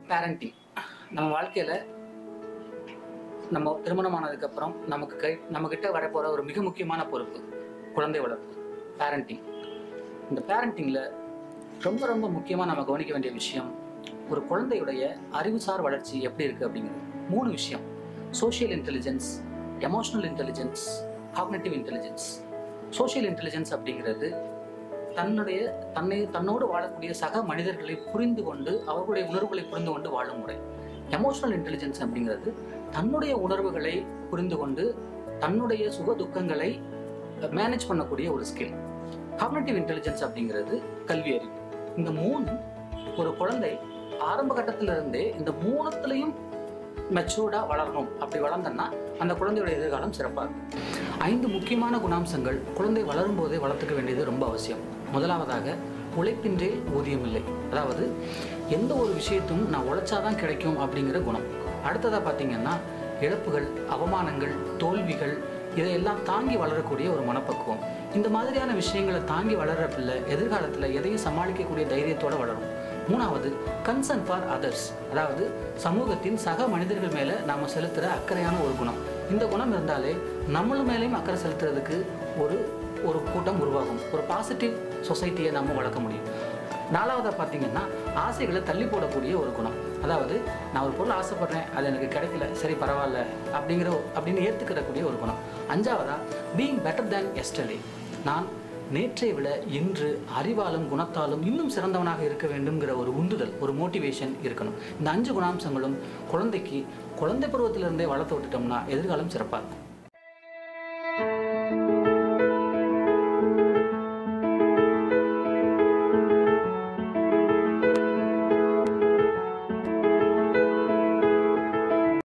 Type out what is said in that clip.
parenting நம்ம வாழ்க்கையில் நம்ம திருமணமானதுக்கப்புறம் நமக்கு கை நம்மக்கிட்ட வரப்போகிற ஒரு மிக முக்கியமான பொறுப்பு குழந்தை வளர்ப்பு பேரண்டிங் இந்த பேரண்டிங்கில் ரொம்ப ரொம்ப முக்கியமாக நம்ம கவனிக்க வேண்டிய விஷயம் ஒரு குழந்தையுடைய அறிவுசார் வளர்ச்சி எப்படி இருக்குது அப்படிங்கிறது மூணு விஷயம் social intelligence emotional intelligence cognitive intelligence social intelligence அப்படிங்கிறது தன்னுடைய தன்னை தன்னோடு வாழக்கூடிய சக மனிதர்களை புரிந்து கொண்டு அவர்களுடைய உணர்வுகளை புரிந்து கொண்டு வாழும் முறை எமோஷனல் இன்டெலிஜென்ஸ் அப்படிங்கிறது தன்னுடைய உணர்வுகளை புரிந்து கொண்டு தன்னுடைய சுக துக்கங்களை மேனேஜ் பண்ணக்கூடிய ஒரு ஸ்கில் காக்னேட்டிவ் இன்டெலிஜென்ஸ் அப்படிங்கிறது கல்வி அறிவு இந்த மூணு ஒரு குழந்தை ஆரம்ப கட்டத்துல இருந்தே இந்த மூணுத்துலையும் மெச்சூர்டா வளரணும் அப்படி வளர்ந்தோன்னா அந்த குழந்தையோட எதிர்காலம் சிறப்பாக இருக்கும் ஐந்து முக்கியமான குணாம்சங்கள் குழந்தை வளரும் போதே வளர்த்துக்க வேண்டியது ரொம்ப அவசியம் முதலாவதாக உழைப்பின்றே ஊதியம் இல்லை அதாவது எந்த ஒரு விஷயத்தும் நான் உழைச்சாதான் கிடைக்கும் அப்படிங்கிற குணம் அடுத்ததாக பார்த்தீங்கன்னா இழப்புகள் அவமானங்கள் தோல்விகள் இதையெல்லாம் தாங்கி வளரக்கூடிய ஒரு மனப்பக்குவம் இந்த மாதிரியான விஷயங்களை தாங்கி வளர்ற பிள்ளை எதிர்காலத்தில் எதையும் சமாளிக்கக்கூடிய தைரியத்தோட வளரும் மூணாவது கன்சர்ன் ஃபார் அதர்ஸ் அதாவது சமூகத்தின் சக மனிதர்கள் மேலே நாம் செலுத்துகிற அக்கறையான ஒரு குணம் இந்த குணம் இருந்தாலே நம்மள மேலேயும் அக்கறை செலுத்துறதுக்கு ஒரு ஒரு கூட்டம் உருவாகும் ஒரு பாசிட்டிவ் சொசைட்டியை நம்ம வளர்க்க முடியும் நாலாவதாக பார்த்தீங்கன்னா ஆசைகளை தள்ளி போடக்கூடிய ஒரு குணம் அதாவது நான் ஒரு பொருள் ஆசைப்படுறேன் அது எனக்கு கிடைக்கல சரி பரவாயில்ல அப்படிங்கிற அப்படின்னு ஏற்றுக்கிறக்கூடிய ஒரு குணம் அஞ்சாவதா பீயிங் பெட்டர் தேன் எஸ்டர்டே நான் நேற்றை விட இன்று அறிவாலும் குணத்தாலும் இன்னும் சிறந்தவனாக இருக்க வேண்டும்ங்கிற ஒரு உந்துதல் ஒரு மோட்டிவேஷன் இருக்கணும் இந்த அஞ்சு குணாம்சங்களும் குழந்தைக்கு குழந்தை பருவத்திலிருந்தே வளர்த்து விட்டுட்டோம்னா எதிர்காலம் சிறப்பாக இருக்கும்